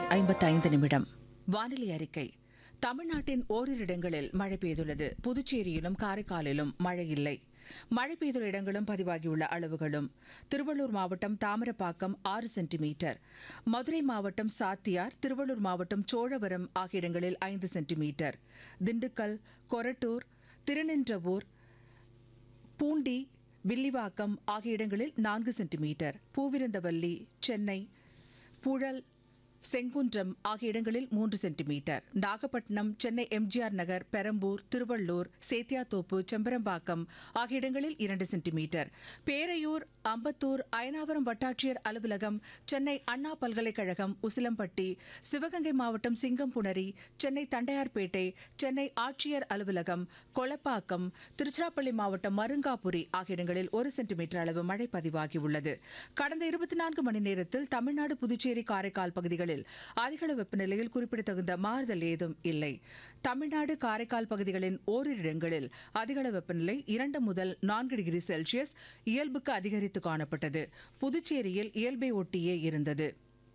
ஐம்பத்தைந்து நிமிடம் வானிலை அறிக்கை தமிழ்நாட்டின் ஓரிரு இடங்களில் மழை பெய்துள்ளது புதுச்சேரியிலும் காரைக்காலிலும் மழை இல்லை மழை பெய்துள்ள இடங்களும் பதிவாகியுள்ள அளவுகளும் திருவள்ளூர் மாவட்டம் தாமிரப்பாக்கம் ஆறு சென்டிமீட்டர் மதுரை மாவட்டம் சாத்தியார் திருவள்ளூர் மாவட்டம் சோழவரம் ஆகிய இடங்களில் ஐந்து சென்டிமீட்டர் திண்டுக்கல் கொரட்டூர் திருநின்றவூர் பூண்டி வில்லிவாக்கம் ஆகிய இடங்களில் நான்கு சென்டிமீட்டர் பூவிருந்தவல்லி சென்னை புழல் செங்குன்றம் ஆகிய இடங்களில் மூன்று சென்டிமீட்டர் நாகப்பட்டினம் சென்னை எம்ஜிஆர் நகர் பெரம்பூர் திருவள்ளூர் சேத்தியாத்தோப்பு செம்பரம்பாக்கம் ஆகிய இடங்களில் இரண்டு சென்டிமீட்டர் பேரையூர் அம்பத்தூர் அயனாவரம் வட்டாட்சியர் அலுவலகம் சென்னை அண்ணா பல்கலைக்கழகம் உசிலம்பட்டி சிவகங்கை மாவட்டம் சிங்கம்புணரி சென்னை தண்டையார்பேட்டை சென்னை ஆட்சியர் அலுவலகம் கொளப்பாக்கம் திருச்சிராப்பள்ளி மாவட்டம் மருங்காபுரி ஆகிய இடங்களில் ஒரு சென்டிமீட்டர் அளவு மழை பதிவாகியுள்ளது கடந்த இருபத்தி நான்கு மணி நேரத்தில் தமிழ்நாடு புதுச்சேரி காரைக்கால் பகுதிகளில் அதிகளவு வெப்பநிலையில் குறிப்பிடத்தகுந்த மாறுதல் ஏதும் இல்லை தமிழ்நாடு காரைக்கால் பகுதிகளின் ஓரிரு இடங்களில் அதிகளவு வெப்பநிலை இரண்டு முதல் நான்கு டிகிரி செல்சியஸ் இயல்புக்கு அதிகரித்து காணப்பட்டது புதுச்சேரியில் இயல்பை ஒட்டியே இருந்தது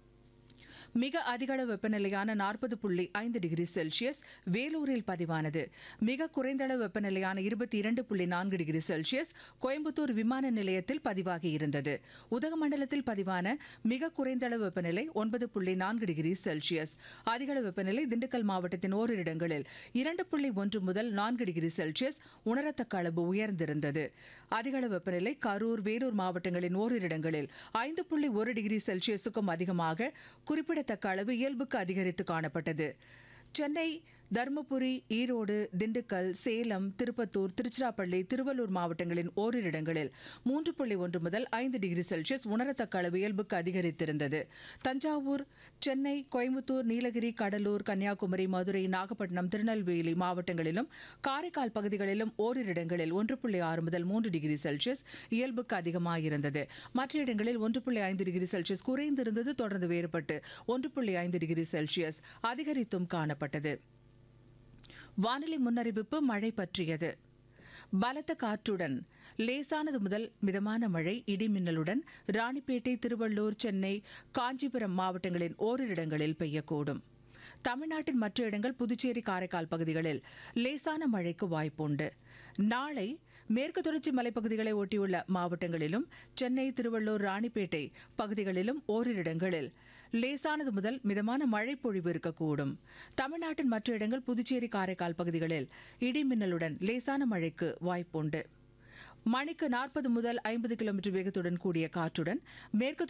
மிக அதிகளவு வெப்பநிலையான நாற்பது புள்ளி ஐந்து டிகிரி செல்சியஸ் வேலூரில் பதிவானது மிக குறைந்தளவு வெப்பநிலையான இருபத்தி இரண்டு புள்ளி நான்கு டிகிரி செல்சியஸ் கோயம்புத்தூர் விமான நிலையத்தில் பதிவாகி இருந்தது உதகமண்டலத்தில் பதிவான மிக குறைந்தளவு வெப்பநிலை ஒன்பது புள்ளி நான்கு டிகிரி செல்சியஸ் அதிகளவு வெப்பநிலை திண்டுக்கல் மாவட்டத்தின் ஓரிரு இடங்களில் இரண்டு புள்ளி ஒன்று முதல் நான்கு டிகிரி செல்சியஸ் உணரத்தக்க அளவு உயர்ந்திருந்தது அதிகளவு வெப்பநிலை கரூர் வேலூர் மாவட்டங்களின் ஓரிரு இடங்களில் ஐந்து புள்ளி ஒரு டிகிரி செல்சியஸுக்கும் அதிகமாக குறிப்பிடத்தக்க அளவு இயல்புக்கு அதிகரித்து காணப்பட்டது சென்னை தருமபுரி ஈரோடு திண்டுக்கல் சேலம் திருப்பத்தூர் திருச்சிராப்பள்ளி திருவள்ளூர் மாவட்டங்களின் ஓரிரு இடங்களில் மூன்று புள்ளி ஒன்று முதல் ஐந்து டிகிரி செல்சியஸ் உணரத்தக்க அளவு இயல்புக்கு அதிகரித்திருந்தது தஞ்சாவூர் சென்னை கோயம்புத்தூர் நீலகிரி கடலூர் கன்னியாகுமரி மதுரை நாகப்பட்டினம் திருநெல்வேலி மாவட்டங்களிலும் காரைக்கால் பகுதிகளிலும் ஓரிரு இடங்களில் ஒன்று புள்ளி ஆறு முதல் மூன்று டிகிரி செல்சியஸ் இயல்புக்கு அதிகமாயிருந்தது மற்ற இடங்களில் ஒன்று புள்ளி ஐந்து டிகிரி செல்சியஸ் குறைந்திருந்தது தொடர்ந்து வேறுபட்டு ஒன்று புள்ளி ஐந்து டிகிரி செல்சியஸ் அதிகரித்தும் காணப்பட்டது வானிலை முன்னறிவிப்பு மழை பற்றியது பலத்த காற்றுடன் லேசானது முதல் மிதமான மழை இடிமின்னலுடன் ராணிப்பேட்டை திருவள்ளூர் சென்னை காஞ்சிபுரம் மாவட்டங்களின் ஓரிரு இடங்களில் பெய்யக்கூடும் தமிழ்நாட்டின் மற்ற இடங்கள் புதுச்சேரி காரைக்கால் பகுதிகளில் லேசான மழைக்கு வாய்ப்புண்டு நாளை மேற்கு தொடர்ச்சி மலைப்பகுதிகளை ஒட்டியுள்ள மாவட்டங்களிலும் சென்னை திருவள்ளூர் ராணிப்பேட்டை பகுதிகளிலும் ஓரிரு இடங்களில் லேசானது முதல் மிதமான மழை பொழிவு இருக்கக்கூடும் தமிழ்நாட்டின் மற்ற இடங்கள் புதுச்சேரி காரைக்கால் பகுதிகளில் இடி மின்னலுடன் லேசான மழைக்கு வாய்ப்புண்டு மணிக்கு நாற்பது முதல் ஐம்பது கிலோமீட்டர் வேகத்துடன் கூடிய காற்றுடன் மேற்கு